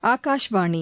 ஆகாஷ்வாணி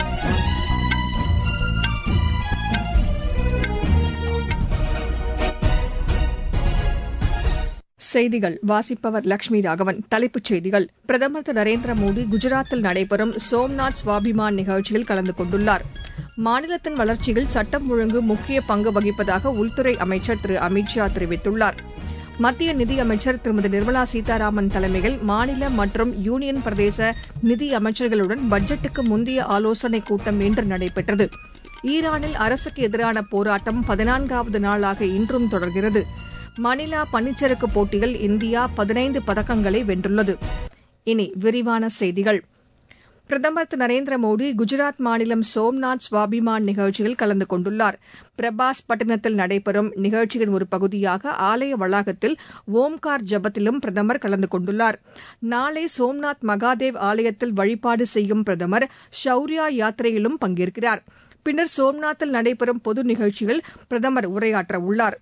செய்திகள் வாசிப்பவர் லட்சுமி ராகவன் தலைப்புச் செய்திகள் பிரதமர் திரு நரேந்திர மோடி குஜராத்தில் நடைபெறும் சோம்நாத் ஸ்வாபிமான் நிகழ்ச்சியில் கலந்து கொண்டுள்ளார் மாநிலத்தின் வளர்ச்சியில் சட்டம் ஒழுங்கு முக்கிய பங்கு வகிப்பதாக உள்துறை அமைச்சர் திரு அமித் ஷா தெரிவித்துள்ளார் மத்திய நிதியமைச்சர் திருமதி நிர்மலா சீதாராமன் தலைமையில் மாநில மற்றும் யூனியன் பிரதேச நிதி அமைச்சர்களுடன் பட்ஜெட்டுக்கு முந்தைய ஆலோசனைக் கூட்டம் இன்று நடைபெற்றது ஈரானில் அரசுக்கு எதிரான போராட்டம் பதினான்காவது நாளாக இன்றும் தொடர்கிறது மணிலா பனிச்சறுக்கு போட்டியில் இந்தியா பதினைந்து பதக்கங்களை வென்றுள்ளது இனி விரிவான செய்திகள் பிரதமர் திரு நரேந்திர மோடி குஜராத் மாநிலம் சோம்நாத் ஸ்வாபிமான் நிகழ்ச்சியில் கலந்து கொண்டுள்ளார் பிரபாஸ் பட்டினத்தில் நடைபெறும் நிகழ்ச்சியின் ஒரு பகுதியாக ஆலய வளாகத்தில் ஓம்கார் ஜபத்திலும் பிரதமர் கலந்து கொண்டுள்ளார் நாளை சோம்நாத் மகாதேவ் ஆலயத்தில் வழிபாடு செய்யும் பிரதமர் ஷௌரியா யாத்திரையிலும் பங்கேற்கிறார் பின்னர் சோம்நாத்தில் நடைபெறும் பொது நிகழ்ச்சியில் பிரதமர் உரையாற்றவுள்ளார்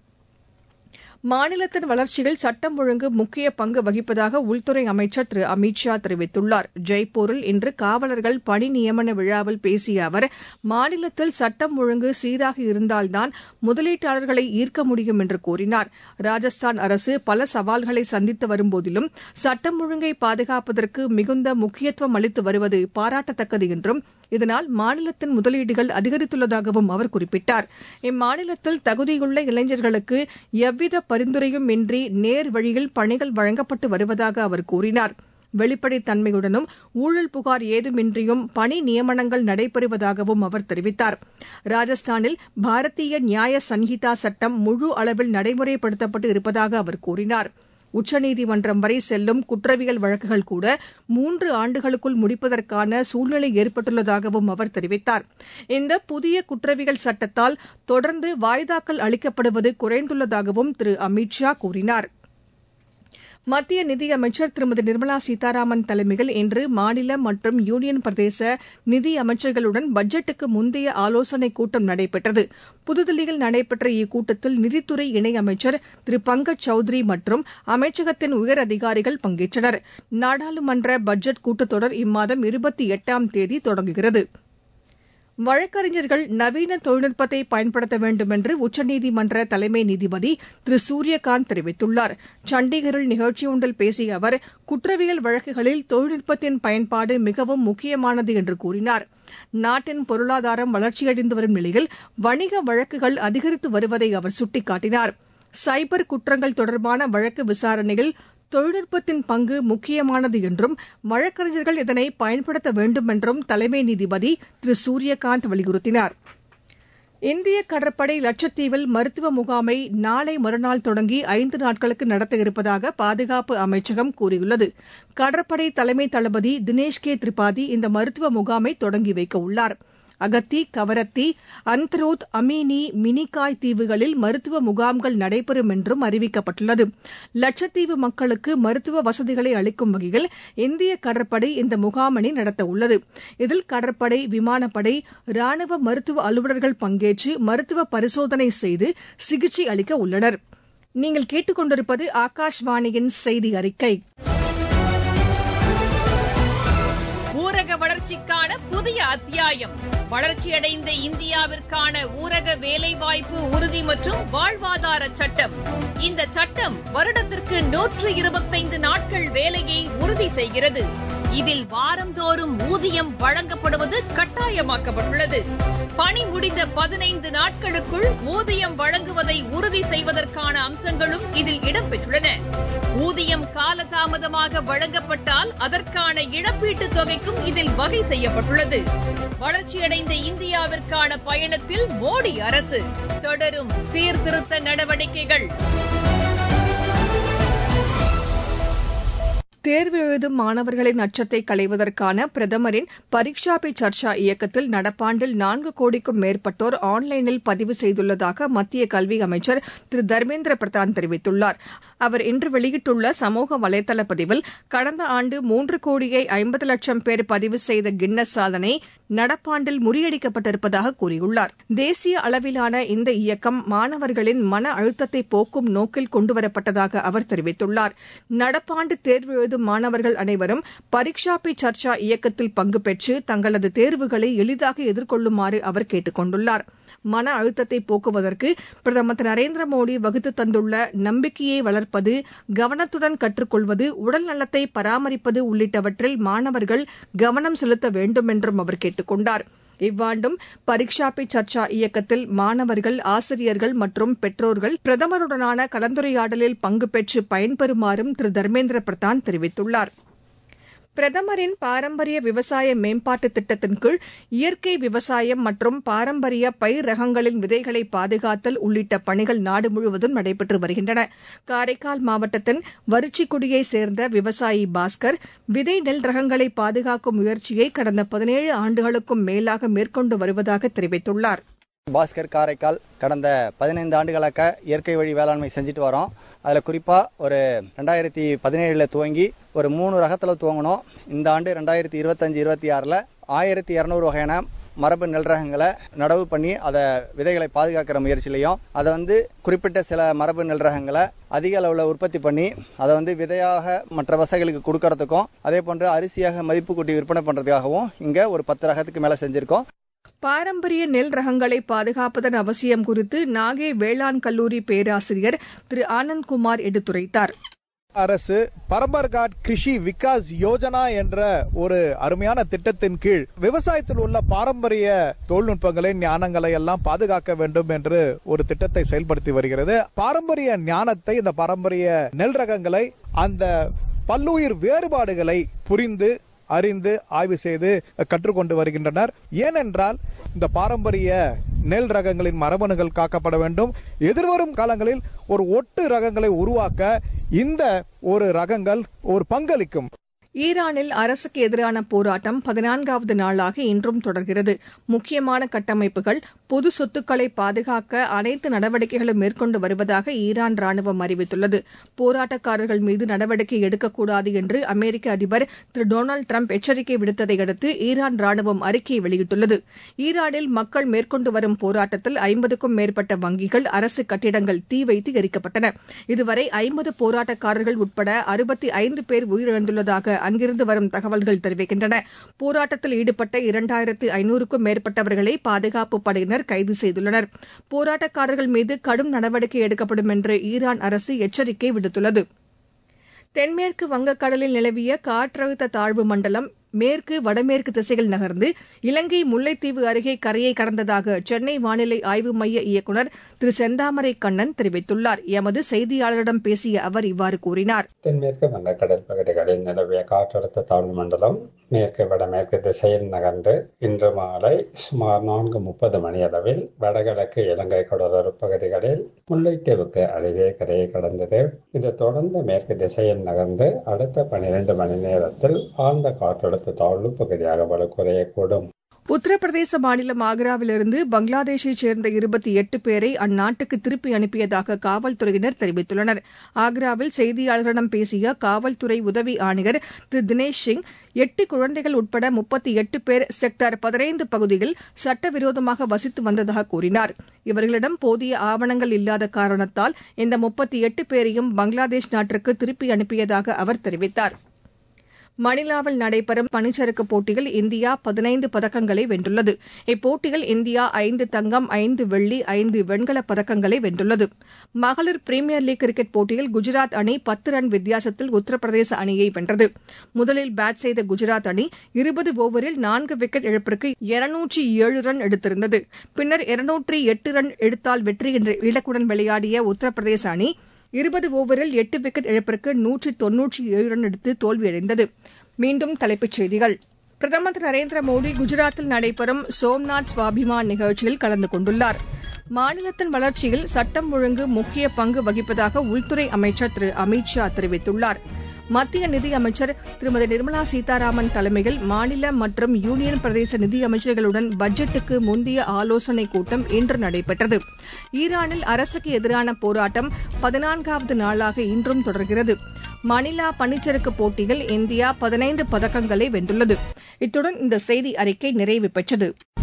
மாநிலத்தின் வளர்ச்சியில் சட்டம் ஒழுங்கு முக்கிய பங்கு வகிப்பதாக உள்துறை அமைச்சர் திரு அமித் ஷா தெரிவித்துள்ளார் ஜெய்ப்பூரில் இன்று காவலர்கள் பணி நியமன விழாவில் பேசிய அவர் மாநிலத்தில் சட்டம் ஒழுங்கு சீராக இருந்தால்தான் முதலீட்டாளர்களை ஈர்க்க முடியும் என்று கூறினார் ராஜஸ்தான் அரசு பல சவால்களை சந்தித்து வரும்போதிலும் சட்டம் ஒழுங்கை பாதுகாப்பதற்கு மிகுந்த முக்கியத்துவம் அளித்து வருவது பாராட்டத்தக்கது என்றும் இதனால் மாநிலத்தின் முதலீடுகள் அதிகரித்துள்ளதாகவும் அவர் குறிப்பிட்டார் இம்மாநிலத்தில் தகுதியுள்ள இளைஞர்களுக்கு எவ்வித பரிந்துரையும் இன்றி நேர் வழியில் பணிகள் வழங்கப்பட்டு வருவதாக அவர் கூறினார் வெளிப்படைத் தன்மையுடனும் ஊழல் புகார் ஏதுமின்றியும் பணி நியமனங்கள் நடைபெறுவதாகவும் அவர் தெரிவித்தார் ராஜஸ்தானில் பாரதீய நியாய சன்ஹிதா சட்டம் முழு அளவில் நடைமுறைப்படுத்தப்பட்டு இருப்பதாக அவர் கூறினார் உச்சநீதிமன்றம் வரை செல்லும் குற்றவியல் வழக்குகள் கூட மூன்று ஆண்டுகளுக்குள் முடிப்பதற்கான சூழ்நிலை ஏற்பட்டுள்ளதாகவும் அவர் தெரிவித்தார் இந்த புதிய குற்றவியல் சட்டத்தால் தொடர்ந்து வாய்தாக்கள் அளிக்கப்படுவது குறைந்துள்ளதாகவும் திரு அமித் ஷா கூறினார் மத்திய நிதியமைச்சர் திருமதி நிர்மலா சீதாராமன் தலைமையில் இன்று மாநில மற்றும் யூனியன் பிரதேச நிதி அமைச்சர்களுடன் பட்ஜெட்டுக்கு முந்தைய ஆலோசனைக் கூட்டம் நடைபெற்றது புதுதில்லியில் நடைபெற்ற இக்கூட்டத்தில் நிதித்துறை இணையமைச்சர் திரு பங்கஜ் சௌத்ரி மற்றும் அமைச்சகத்தின் உயர் அதிகாரிகள் பங்கேற்றனர் நாடாளுமன்ற பட்ஜெட் கூட்டத்தொடர் இம்மாதம் இருபத்தி எட்டாம் தேதி தொடங்குகிறது வழக்கறிஞர்கள் நவீன தொழில்நுட்பத்தை பயன்படுத்த வேண்டும் என்று உச்சநீதிமன்ற தலைமை நீதிபதி திரு சூரியகாந்த் தெரிவித்துள்ளார் சண்டிகரில் நிகழ்ச்சி ஒன்றில் பேசிய அவர் குற்றவியல் வழக்குகளில் தொழில்நுட்பத்தின் பயன்பாடு மிகவும் முக்கியமானது என்று கூறினார் நாட்டின் பொருளாதாரம் வளர்ச்சியடைந்து வரும் நிலையில் வணிக வழக்குகள் அதிகரித்து வருவதை அவர் சுட்டிக்காட்டினார் சைபர் குற்றங்கள் தொடர்பான வழக்கு விசாரணையில் தொழில்நுட்பத்தின் பங்கு முக்கியமானது என்றும் வழக்கறிஞர்கள் இதனை பயன்படுத்த வேண்டும் என்றும் தலைமை நீதிபதி திரு சூரியகாந்த் வலியுறுத்தினார் இந்திய கடற்படை லட்சத்தீவில் மருத்துவ முகாமை நாளை மறுநாள் தொடங்கி ஐந்து நாட்களுக்கு நடத்த இருப்பதாக பாதுகாப்பு அமைச்சகம் கூறியுள்ளது கடற்படை தலைமை தளபதி தினேஷ் கே திரிபாதி இந்த மருத்துவ முகாமை தொடங்கி வைக்க உள்ளார் அகத்தி கவரத்தி அந்த்ரோத் அமீனி மினிகாய் தீவுகளில் மருத்துவ முகாம்கள் நடைபெறும் என்றும் அறிவிக்கப்பட்டுள்ளது லட்சத்தீவு மக்களுக்கு மருத்துவ வசதிகளை அளிக்கும் வகையில் இந்திய கடற்படை இந்த முகாமினை நடத்த உள்ளது இதில் கடற்படை விமானப்படை ராணுவ மருத்துவ அலுவலர்கள் பங்கேற்று மருத்துவ பரிசோதனை செய்து சிகிச்சை அளிக்க உள்ளனர் நீங்கள் கேட்டுக்கொண்டிருப்பது ஆகாஷ்வாணியின் செய்தி அறிக்கை ஊரக வளர்ச்சிக்கான புதிய அத்தியாயம் வளர்ச்சியடைந்த இந்தியாவிற்கான ஊரக வேலைவாய்ப்பு உறுதி மற்றும் வாழ்வாதார சட்டம் இந்த சட்டம் வருடத்திற்கு நூற்று இருபத்தைந்து நாட்கள் வேலையை உறுதி செய்கிறது இதில் வாரந்தோறும் ஊதியம் வழங்கப்படுவது கட்டாயமாக்கப்பட்டுள்ளது பணி முடிந்த பதினைந்து நாட்களுக்குள் ஊதியம் வழங்குவதை உறுதி செய்வதற்கான அம்சங்களும் இதில் இடம்பெற்றுள்ளன ஊதியம் காலதாமதமாக வழங்கப்பட்டால் அதற்கான இழப்பீட்டுத் தொகைக்கும் இதில் வகை செய்யப்பட்டுள்ளது வளர்ச்சியடைந்த இந்தியாவிற்கான பயணத்தில் மோடி அரசு தொடரும் சீர்திருத்த நடவடிக்கைகள் தேர்வு எழுதும் மாணவர்களின் அச்சத்தை களைவதற்கான பிரதமரின் பரீக்ஷா பே சர்ச்சா இயக்கத்தில் நடப்பாண்டில் நான்கு கோடிக்கும் மேற்பட்டோர் ஆன்லைனில் பதிவு செய்துள்ளதாக மத்திய கல்வி அமைச்சர் திரு தர்மேந்திர பிரதான் தெரிவித்துள்ளார் அவர் இன்று வெளியிட்டுள்ள சமூக வலைதள பதிவில் கடந்த ஆண்டு மூன்று கோடியே ஐம்பது லட்சம் பேர் பதிவு செய்த கின்னஸ் சாதனை நடப்பாண்டில் முறியடிக்கப்பட்டிருப்பதாக கூறியுள்ளார் தேசிய அளவிலான இந்த இயக்கம் மாணவர்களின் மன அழுத்தத்தை போக்கும் நோக்கில் கொண்டுவரப்பட்டதாக அவர் தெரிவித்துள்ளார் நடப்பாண்டு தேர்வு எழுதும் மாணவர்கள் அனைவரும் பரீக்ஷா பே சர்ச்சா இயக்கத்தில் பங்கு பெற்று தங்களது தேர்வுகளை எளிதாக எதிர்கொள்ளுமாறு அவர் கேட்டுக் கொண்டுள்ளார் மன அழுத்தத்தை போக்குவதற்கு பிரதமர் திரு நரேந்திர மோடி வகுத்து தந்துள்ள நம்பிக்கையை வளர்ப்பது கவனத்துடன் கற்றுக்கொள்வது உடல் நலத்தை பராமரிப்பது உள்ளிட்டவற்றில் மாணவர்கள் கவனம் செலுத்த வேண்டும் என்றும் அவர் கேட்டுக் கொண்டார் இவ்வாண்டும் பரீக்ஷா பே சர்ச்சா இயக்கத்தில் மாணவர்கள் ஆசிரியர்கள் மற்றும் பெற்றோர்கள் பிரதமருடனான கலந்துரையாடலில் பங்கு பெற்று பயன்பெறுமாறும் திரு தர்மேந்திர பிரதான் தெரிவித்துள்ளாா் பிரதமரின் பாரம்பரிய விவசாய மேம்பாட்டு திட்டத்தின் கீழ் இயற்கை விவசாயம் மற்றும் பாரம்பரிய பயிர் ரகங்களின் விதைகளை பாதுகாத்தல் உள்ளிட்ட பணிகள் நாடு முழுவதும் நடைபெற்று வருகின்றன காரைக்கால் மாவட்டத்தின் வரிச்சிக்குடியை சேர்ந்த விவசாயி பாஸ்கர் விதை நெல் ரகங்களை பாதுகாக்கும் முயற்சியை கடந்த பதினேழு ஆண்டுகளுக்கும் மேலாக மேற்கொண்டு வருவதாக தெரிவித்துள்ளார் பாஸ்கர் காரைக்கால் கடந்த பதினைந்து ஆண்டுகளாக இயற்கை வழி வேளாண்மை செஞ்சுட்டு வரோம் அதில் குறிப்பாக ஒரு ரெண்டாயிரத்தி பதினேழில் துவங்கி ஒரு மூணு ரகத்தில் துவங்கினோம் இந்த ஆண்டு ரெண்டாயிரத்தி இருபத்தஞ்சி இருபத்தி ஆறில் ஆயிரத்தி இரநூறு வகையான மரபு நெல் ரகங்களை நடவு பண்ணி அதை விதைகளை பாதுகாக்கிற முயற்சியிலையும் அதை வந்து குறிப்பிட்ட சில மரபு நெல் ரகங்களை அதிக அளவில் உற்பத்தி பண்ணி அதை வந்து விதையாக மற்ற விவசாயிகளுக்கு கொடுக்கறதுக்கும் அதே போன்று அரிசியாக மதிப்பு கூட்டி விற்பனை பண்ணுறதுக்காகவும் இங்கே ஒரு பத்து ரகத்துக்கு மேலே செஞ்சுருக்கோம் பாரம்பரிய நெல் ரகங்களை பாதுகாப்பதன் அவசியம் குறித்து நாகை வேளாண் கல்லூரி பேராசிரியர் திரு ஆனந்த்குமார் எடுத்துரைத்தார் அரசு பரம்பர்காட் கிருஷி விகாஸ் யோஜனா என்ற ஒரு அருமையான திட்டத்தின் கீழ் விவசாயத்தில் உள்ள பாரம்பரிய தொழில்நுட்பங்களை ஞானங்களை எல்லாம் பாதுகாக்க வேண்டும் என்று ஒரு திட்டத்தை செயல்படுத்தி வருகிறது பாரம்பரிய ஞானத்தை இந்த பாரம்பரிய நெல் ரகங்களை அந்த பல்லுயிர் வேறுபாடுகளை புரிந்து அறிந்து ஆய்வு செய்து கற்றுக்கொண்டு வருகின்றனர் ஏனென்றால் இந்த பாரம்பரிய நெல் ரகங்களின் மரபணுகள் காக்கப்பட வேண்டும் எதிர்வரும் காலங்களில் ஒரு ஒட்டு ரகங்களை உருவாக்க இந்த ஒரு ரகங்கள் ஒரு பங்களிக்கும் ஈரானில் அரசுக்கு எதிரான போராட்டம் பதினான்காவது நாளாக இன்றும் தொடர்கிறது முக்கியமான கட்டமைப்புகள் பொது சொத்துக்களை பாதுகாக்க அனைத்து நடவடிக்கைகளும் மேற்கொண்டு வருவதாக ஈரான் ராணுவம் அறிவித்துள்ளது போராட்டக்காரர்கள் மீது நடவடிக்கை எடுக்கக்கூடாது என்று அமெரிக்க அதிபர் திரு டொனால்டு டிரம்ப் எச்சரிக்கை விடுத்ததை அடுத்து ஈரான் ராணுவம் அறிக்கை வெளியிட்டுள்ளது ஈரானில் மக்கள் மேற்கொண்டு வரும் போராட்டத்தில் ஐம்பதுக்கும் மேற்பட்ட வங்கிகள் அரசு கட்டிடங்கள் தீ வைத்து எரிக்கப்பட்டன இதுவரை ஐம்பது போராட்டக்காரர்கள் உட்பட அறுபத்தி ஐந்து பேர் உயிரிழந்துள்ளதாக அங்கிருந்து வரும் தகவல்கள் தெரிவிக்கின்றன போராட்டத்தில் ஈடுபட்ட இரண்டாயிரத்து ஐநூறுக்கும் மேற்பட்டவர்களை பாதுகாப்பு படையினர் கைது செய்துள்ளனர் போராட்டக்காரர்கள் மீது கடும் நடவடிக்கை எடுக்கப்படும் என்று ஈரான் அரசு எச்சரிக்கை விடுத்துள்ளது தென்மேற்கு வங்கக்கடலில் நிலவிய காற்றழுத்த தாழ்வு மண்டலம் மேற்கு வடமேற்கு திசையில் நகர்ந்து இலங்கை முல்லைத்தீவு அருகே கரையை கடந்ததாக சென்னை வானிலை ஆய்வு மைய இயக்குநர் திரு செந்தாமரை கண்ணன் தெரிவித்துள்ளார் எமது செய்தியாளரிடம் பேசிய அவர் இவ்வாறு கூறினார் தென்மேற்கு வங்கக்கடல் பகுதிகளில் நிலவிய காற்றழுத்த தாழ்வு மண்டலம் மேற்கு வடமேற்கு திசையில் நகர்ந்து இன்று மாலை சுமார் நான்கு முப்பது மணி அளவில் வடகிழக்கு இலங்கை கடலோர பகுதிகளில் முல்லைத்தீவுக்கு அருகே கரையை கடந்தது இது தொடர்ந்து மேற்கு திசையில் நகர்ந்து அடுத்த பனிரெண்டு மணி நேரத்தில் ஆழ்ந்த காற்றழுத்த தாழ்வு பகுதியாக வலுக்குறையக்கூடும் உத்தரப்பிரதேச மாநிலம் ஆக்ராவிலிருந்து பங்களாதேஷைச் சேர்ந்த இருபத்தி எட்டு பேரை அந்நாட்டுக்கு திருப்பி அனுப்பியதாக காவல்துறையினர் தெரிவித்துள்ளனர் ஆக்ராவில் செய்தியாளர்களிடம் பேசிய காவல்துறை உதவி ஆணையர் திரு தினேஷ் சிங் எட்டு குழந்தைகள் உட்பட முப்பத்தி எட்டு பேர் செக்டார் பதினைந்து பகுதியில் சட்டவிரோதமாக வசித்து வந்ததாக கூறினார் இவர்களிடம் போதிய ஆவணங்கள் இல்லாத காரணத்தால் இந்த முப்பத்தி எட்டு பேரையும் பங்களாதேஷ் நாட்டிற்கு திருப்பி அனுப்பியதாக அவர் தெரிவித்தார் மணிலாவில் நடைபெறும் பனிச்சறுக்கு போட்டியில் இந்தியா பதினைந்து பதக்கங்களை வென்றுள்ளது இப்போட்டியில் இந்தியா ஐந்து தங்கம் ஐந்து வெள்ளி ஐந்து வெண்கலப் பதக்கங்களை வென்றுள்ளது மகளிர் பிரீமியர் லீக் கிரிக்கெட் போட்டியில் குஜராத் அணி பத்து ரன் வித்தியாசத்தில் உத்தரப்பிரதேச அணியை வென்றது முதலில் பேட் செய்த குஜராத் அணி இருபது ஓவரில் நான்கு விக்கெட் இழப்பிற்கு இருநூற்றி ஏழு ரன் எடுத்திருந்தது பின்னர் இருநூற்றி எட்டு ரன் எடுத்தால் வெற்றி என்ற இலக்குடன் விளையாடிய உத்தரப்பிரதேச அணி இருபது ஓவரில் எட்டு விக்கெட் இழப்பிற்கு நூற்றி தொன்னூற்றி ஏழு ரன் எடுத்து தோல்வியடைந்தது மீண்டும் தலைப்புச் செய்திகள் பிரதமர் திரு நரேந்திர மோடி குஜராத்தில் நடைபெறும் சோம்நாத் ஸ்வாபிமான் நிகழ்ச்சியில் கலந்து கொண்டுள்ளார் மாநிலத்தின் வளர்ச்சியில் சட்டம் ஒழுங்கு முக்கிய பங்கு வகிப்பதாக உள்துறை அமைச்சர் திரு அமித் ஷா தெரிவித்துள்ளார் மத்திய நிதியமைச்சர் திருமதி நிர்மலா சீதாராமன் தலைமையில் மாநில மற்றும் யூனியன் பிரதேச நிதியமைச்சர்களுடன் பட்ஜெட்டுக்கு முந்தைய ஆலோசனைக் கூட்டம் இன்று நடைபெற்றது ஈரானில் அரசுக்கு எதிரான போராட்டம் பதினான்காவது நாளாக இன்றும் தொடர்கிறது மணிலா பனிச்சறுக்கு போட்டியில் இந்தியா பதினைந்து பதக்கங்களை வென்றுள்ளது இத்துடன் இந்த செய்தி அறிக்கை நிறைவு பெற்றது